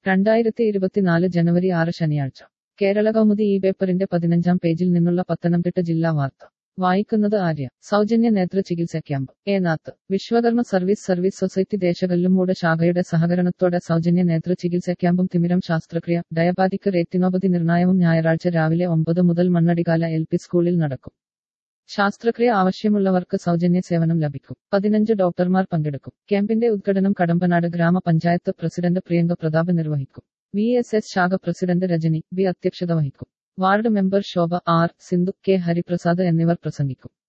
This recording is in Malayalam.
രണ്ടായിരത്തി ഇരുപത്തിനാല് ജനുവരി ആറ് ശനിയാഴ്ച കേരള കൗമുദി ഈ പേപ്പറിന്റെ പതിനഞ്ചാം പേജിൽ നിന്നുള്ള പത്തനംതിട്ട ജില്ലാ വാർത്ത വായിക്കുന്നത് ആര്യ സൗജന്യ നേതൃ ചികിത്സ camp Enath Vishwakarma service service society Desakallumoodu ശാഖയുടെ സഹകരണത്തോടെ സൗജന്യ നേതൃ ചികിത്സ ക്യാമ്പും തിമിരം ശാസ്ത്രക്രിയ ഡയബാറ്റിക് റേറ്റിനോപതി നിർണയവും ഞായറാഴ്ച രാവിലെ ഒമ്പത് മുതൽ മണ്ണടികാല എൽ പി സ്കൂളിൽ നടക്കും ശാസ്ത്രക്രിയ ആവശ്യമുള്ളവർക്ക് സൗജന്യ സേവനം ലഭിക്കും പതിനഞ്ച് ഡോക്ടർമാർ പങ്കെടുക്കും ക്യാമ്പിന്റെ ഉദ്ഘാടനം കടമ്പനാട് ഗ്രാമപഞ്ചായത്ത് പ്രസിഡന്റ് പ്രിയങ്ക പ്രതാപ് നിർവഹിക്കും വി എസ് എസ് ശാഖ പ്രസിഡന്റ് രജനി ബി അധ്യക്ഷത വഹിക്കും ward member Shobha R Sindhu K Hariprasad എന്നിവർ പ്രസംഗിക്കും